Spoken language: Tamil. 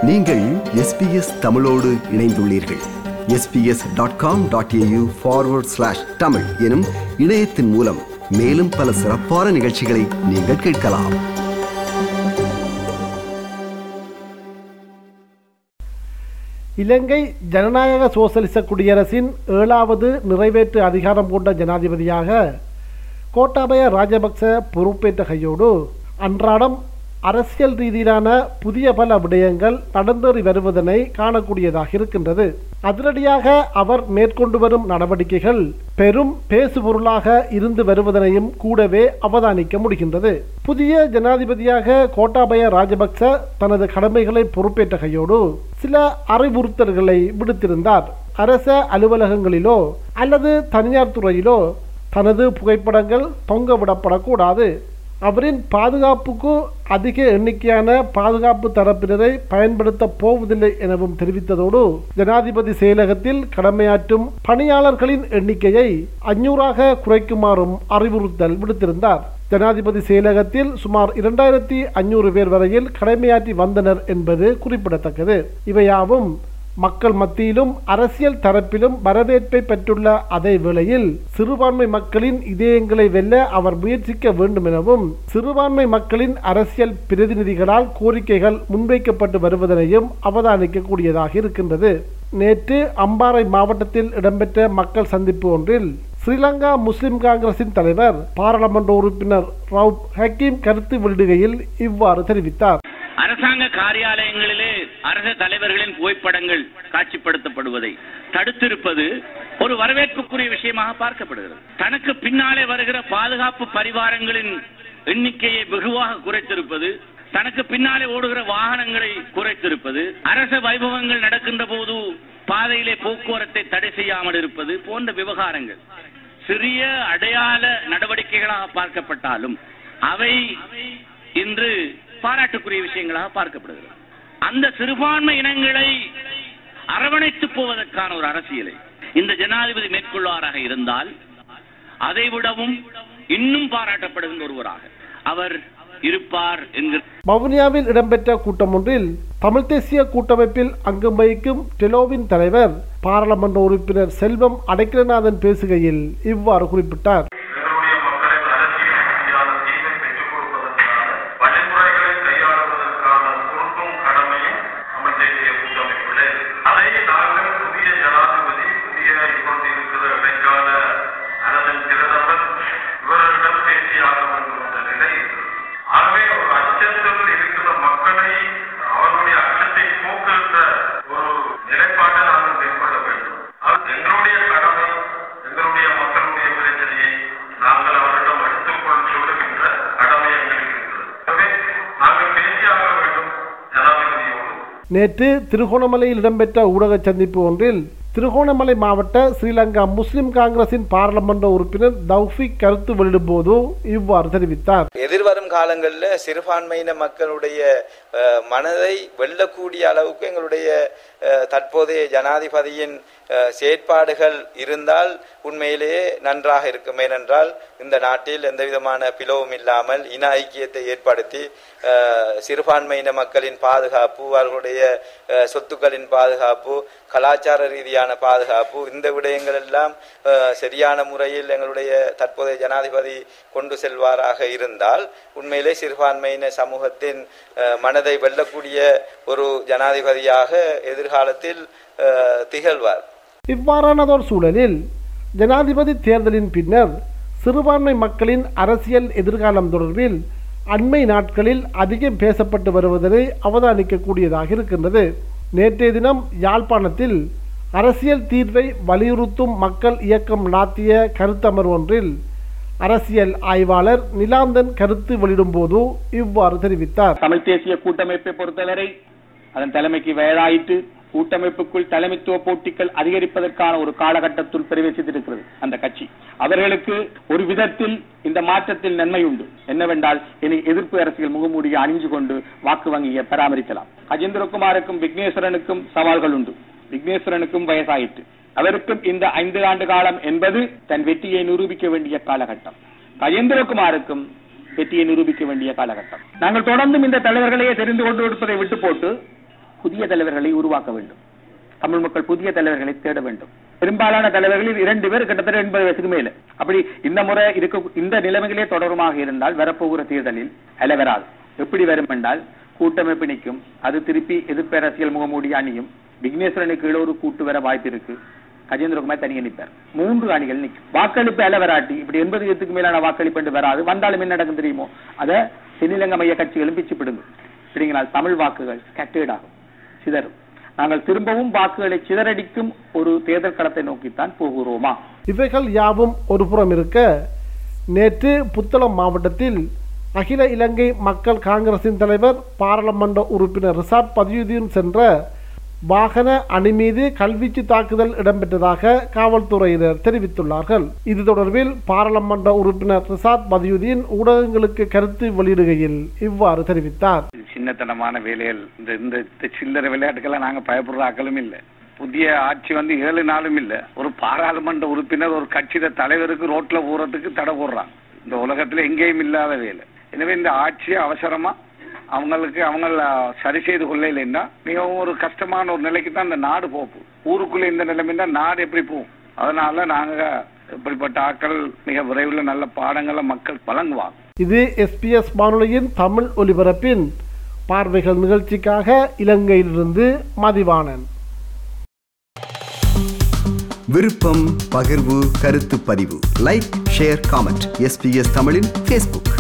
நீங்கள் எஸ்பிஎஸ் தமிழோடு இணைந்துள்ளீர்கள் SBS dot com dot AU forward slash தமிழ் எனும் இணையத்தின் மூலம் மேலும் பல சிறப்பான நிகழ்ச்சிகளை நீங்கள் கேட்கலாம் இலங்கை ஜனநாயக சோசலிச குடியரசின் ஏழாவது நிறைவேற்று அதிகாரம் கொண்ட ஜனாதிபதியாக கோட்டாபய ராஜபக்ச பொறுப்பேற்ற கையோடு அன்றாடம் அரசியல் ரீதியிலான புதிய பல விடயங்கள் நடந்தேறி வருவதனை காணக்கூடியதாக இருக்கின்றது அதிரடியாக அவர் மேற்கொண்டு வரும் நடவடிக்கைகள் பெரும் பேசுபொருளாக இருந்து வருவதனையும் கூடவே அவதானிக்க முடிகின்றது புதிய ஜனாதிபதியாக கோட்டாபய ராஜபக்ச தனது கடமைகளை பொறுப்பேற்ற கையோடு சில அறிவுறுத்தல்களை விடுத்திருந்தார் அரச அலுவலகங்களிலோ அல்லது தனியார் துறையிலோ தனது புகைப்படங்கள் தொங்க விடப்படக்கூடாது அவரின் பாதுகாப்புக்கு அதிக எண்ணிக்கையான பாதுகாப்பு தரப்பினரை பயன்படுத்த போவதில்லை எனவும் தெரிவித்ததோடு ஜனாதிபதி செயலகத்தில் கடமையாற்றும் பணியாளர்களின் எண்ணிக்கையை அஞ்சூறாக குறைக்குமாறும் அறிவுறுத்தல் விடுத்திருந்தார் ஜனாதிபதி செயலகத்தில் சுமார் இரண்டாயிரத்தி ஐநூறு பேர் வரையில் கடமையாற்றி வந்தனர் என்பது குறிப்பிடத்தக்கது இவையாவும் மக்கள் மத்தியிலும் அரசியல் தரப்பிலும் வரவேற்பை பெற்றுள்ள அதே வேளையில் சிறுபான்மை மக்களின் இதயங்களை வெல்ல அவர் முயற்சிக்க வேண்டும் எனவும் சிறுபான்மை மக்களின் அரசியல் பிரதிநிதிகளால் கோரிக்கைகள் முன்வைக்கப்பட்டு வருவதனையும் அவதானிக்கக்கூடியதாக இருக்கின்றது நேற்று அம்பாறை மாவட்டத்தில் இடம்பெற்ற மக்கள் சந்திப்பு ஒன்றில் ஸ்ரீலங்கா முஸ்லிம் காங்கிரசின் தலைவர் பாராளுமன்ற உறுப்பினர் ரவுப் ஹக்கீம் கருத்து வெளியிடுகையில் இவ்வாறு தெரிவித்தார் அரசாங்க காரியாலயங்களிலே அரச தலைவர்களின் புகைப்படங்கள் காட்சிப்படுத்தப்படுவதை தடுத்திருப்பது ஒரு வரவேற்புக்குரிய விஷயமாக பார்க்கப்படுகிறது தனக்கு பின்னாலே வருகிற பாதுகாப்பு பரிவாரங்களின் எண்ணிக்கையை வெகுவாக குறைத்திருப்பது தனக்கு பின்னாலே ஓடுகிற வாகனங்களை குறைத்திருப்பது அரச வைபவங்கள் நடக்கின்ற போது பாதையிலே போக்குவரத்தை தடை செய்யாமல் இருப்பது போன்ற விவகாரங்கள் சிறிய அடையாள நடவடிக்கைகளாக பார்க்கப்பட்டாலும் அவை இன்று பாராட்டுக்குரிய விஷயங்களாக பார்க்கப்படுகிறது அந்த சிறுபான்மை இனங்களை அரவணைத்து போவதற்கான ஒரு அரசியலை இந்த ஜனாதிபதி மேற்கொள்வாராக இருந்தால் அதை விடவும் இன்னும் பாராட்டப்படுகின்ற ஒருவராக அவர் இருப்பார் என்கிற வவுனியாவில் இடம்பெற்ற கூட்டம் ஒன்றில் தமிழ் தேசிய கூட்டமைப்பில் அங்கம் வகிக்கும் டெலோவின் தலைவர் பாராளுமன்ற உறுப்பினர் செல்வம் அடைக்கலநாதன் பேசுகையில் இவ்வாறு குறிப்பிட்டார் எங்களுடைய மக்களின் அரசியல் ரீதியான தீர்வை பெற்றுக் கொடுப்பதற்கான வழிமுறைகளை கையாளுவதற்கான பொறுப்பும் கடமையும் தமிழ் தேசிய கூட்டமைப்பிலே அதை நாங்கள் புதிய ஜனாதிபதி புதிய இப்பொழுது இருக்கிற இடைக்கால அரசின் பிரதமர் இவர்களிடம் பேசியாக வேண்டும் என்ற நிலை இருக்கிறது. ஆகவே ஒரு அச்சத்தில் இருக்கிற மக்களை அவர்களுடைய அச்சத்தை போக்குகின்ற ஒரு நிலைப்பாட்டை நாங்கள் மேற்கொள்ள வேண்டும் அது எங்களுடைய கடமை எங்களுடைய மக்களுடைய பிரச்சனையை நாங்கள் அவரிடம் எடுத்துக்கொள் சொல்லுகின்ற கடமை எங்களுக்கு இருக்கிறது எனவே நாங்கள் பேசியாக வேண்டும் ஜனாதிபதியோடு நேற்று திருகோணமலையில் இடம்பெற்ற ஊடக சந்திப்பு ஒன்றில் திருகோணமலை மாவட்ட ஸ்ரீலங்கா முஸ்லிம் காங்கிரசின் பாராளுமன்ற உறுப்பினர் தௌஃபிக் கருத்து வெளியிடும்போது இவ்வாறு தெரிவித்தார் எதிர்வரும் காலங்களில் சிறுபான்மையின மக்களுடைய அஹ், மனதை வெல்லக்கூடிய அளவுக்கு எங்களுடைய அஹ், தற்போதைய ஜனாதிபதியின் அஹ், செயற்பாடுகள் இருந்தால் உண்மையிலேயே நன்றாக இருக்கும் ஏனென்றால் இந்த நாட்டில் எந்த விதமான பிளவும் இல்லாமல் இன ஐக்கியத்தை ஏற்படுத்தி அஹ், சிறுபான்மையின மக்களின் பாதுகாப்பு அவர்களுடைய அஹ், சொத்துக்களின் பாதுகாப்பு கலாச்சார ரீதியான பாதுகாப்பு இந்த விடயங்கள் எல்லாம் அஹ், சரியான முறையில் எங்களுடைய தற்போதைய ஜனாதிபதி கொண்டு செல்வாராக இருந்தால் உண்மையிலே சிறுபான்மையின சமூகத்தின் அஹ், மனதை வெல்லக்கூடிய ஒரு ஜனாதிபதியாக எதிர்காலத்தில் அஹ், திகழ்வார் இவ்வாறானதோர் சூழலில் ஜனாதிபதி தேர்தலின் பின்னர் சிறுபான்மை மக்களின் அரசியல் எதிர்காலம் தொடர்பில் அண்மை நாட்களில் அதிகம் பேசப்பட்டு வருவதனை அவதானிக்கக்கூடியதாக இருக்கின்றது நேற்றைய தினம் யாழ்ப்பாணத்தில் அரசியல் தீர்வை வலியுறுத்தும் மக்கள் இயக்கம் நடாத்திய கருத்தமர்வு ஒன்றில் அரசியல் ஆய்வாளர் நிலாந்தன் கருத்து வெளியிடும்போது இவ்வாறு தெரிவித்தார் தமிழ் தேசிய கூட்டமைப்பை பொறுத்தவரை அதன் தலைமைக்கு வயதாயிற்று கூட்டமைப்புக்குள் தலைமைத்துவ போட்டிகள் அதிகரிப்பதற்கான ஒரு காலகட்டத்தில் பிரவேசித்திருக்கிறது அந்த கட்சி அவர்களுக்கு ஒரு விதத்தில் இந்த மாற்றத்தில் நன்மை உண்டு என்னவென்றால் இனி எதிர்ப்பு அரசியல் முகமூடியை அணிஞ்சு கொண்டு வாக்கு வங்கியை பராமரிக்கலாம் கஜேந்திரகுமாருக்கும் விக்னேஸ்வரனுக்கும் சவால்கள் உண்டு விக்னேஸ்வரனுக்கும் வயசாயிற்று அவருக்கும் இந்த ஐந்து ஆண்டு காலம் என்பது தன் வெற்றியை நிரூபிக்க வேண்டிய காலகட்டம் கஜேந்திரகுமாருக்கும் வெற்றியை நிரூபிக்க வேண்டிய காலகட்டம் நாங்கள் தொடர்ந்தும் இந்த தலைவர்களையே தெரிந்து கொண்டு இருப்பதை விட்டு போட்டு புதிய தலைவர்களை உருவாக்க வேண்டும் தமிழ் மக்கள் புதிய தலைவர்களை தேட வேண்டும் பெரும்பாலான தலைவர்களில் இரண்டு பேர் கிட்டத்தட்ட எண்பது வயசுக்கு மேல அப்படி இந்த முறை இருக்க இந்த நிலைமைகளே தொடருமாக இருந்தால் வரப்போகிற தேர்தலில் அல வராது எப்படி வரும் என்றால் கூட்டமைப்பு நிற்கும் அது திருப்பி எதிர்ப்பு அரசியல் முகமூடி அணியும் விக்னேஸ்வரனுக்கு கீழே ஒரு கூட்டு வர வாய்ப்பு இருக்கு கஜேந்திரகுமார் தனியே நிற்பார் மூன்று அணிகள் நிற்கும் வாக்களிப்பு அல வராட்டி இப்படி எண்பது வயதுக்கு மேலான வாக்களிப்பு என்று வராது வந்தாலும் என்ன நடக்கும் தெரியுமோ அதை தென்னிலங்க மைய கட்சிகளும் பிச்சு பிடுங்கும் பிடிங்கினால் தமிழ் வாக்குகள் ஸ்கேட்டர்ட் ஆகும் சிதறும் நாங்கள் திரும்பவும் வாக்குகளை சிதறடிக்கும் ஒரு தேர்தல் களத்தை நோக்கித்தான் போகிறோமா இவைகள் யாவும் ஒரு புறம் இருக்க நேற்று புத்தளம் மாவட்டத்தில் அகில இலங்கை மக்கள் காங்கிரசின் தலைவர் பாராளுமன்ற உறுப்பினர் ரிசாட் பதியுதீன் சென்ற வாகன அணி மீது கல்வீச்சு தாக்குதல் இடம்பெற்றதாக காவல்துறையினர் தெரிவித்துள்ளார்கள் இது தொடர்பில் பாராளுமன்ற உறுப்பினர் ரிசாத் பதியுதீன் ஊடகங்களுக்கு கருத்து வெளியிடுகையில் இவ்வாறு தெரிவித்தார் இது சின்னத்தனமான வேலைகள் இந்த இந்த இந்த சில்லறை விளையாட்டுக்கெல்லாம் நாங்க பயப்படுற ஆக்களும் இல்ல புதிய ஆட்சி வந்து ஏழு நாளும் இல்ல ஒரு பாராளுமன்ற உறுப்பினர் ஒரு கட்சியில தலைவருக்கு ரோட்ல போறதுக்கு தடை போடுறான் இந்த உலகத்துல எங்கேயும் இல்லாத வேலை எனவே இந்த ஆட்சியை அவசரமா அவங்களுக்கு அவங்க சரி செய்து கொள்ள இல்லைன்னா மிகவும் ஒரு கஷ்டமான ஒரு நிலைக்கு தான் இந்த நாடு போகும் ஊருக்குள்ள இந்த நிலைமைன்னா நாடு எப்படி போகும் அதனால நாங்க இப்படிப்பட்ட ஆட்கள் மிக விரைவில் நல்ல பாடங்களை மக்கள் வழங்குவாங்க இது எஸ்பிஎஸ் வானொலியின் தமிழ் ஒலிபரப்பின் பார்வைகள் நிகழ்ச்சிக்காக இலங்கையிலிருந்து மதிவாணன் விருப்பம் பகிர்வு கருத்து பதிவு லைக் ஷேர் காமெண்ட் எஸ்பிஎஸ் தமிழின் ஃபேஸ்புக்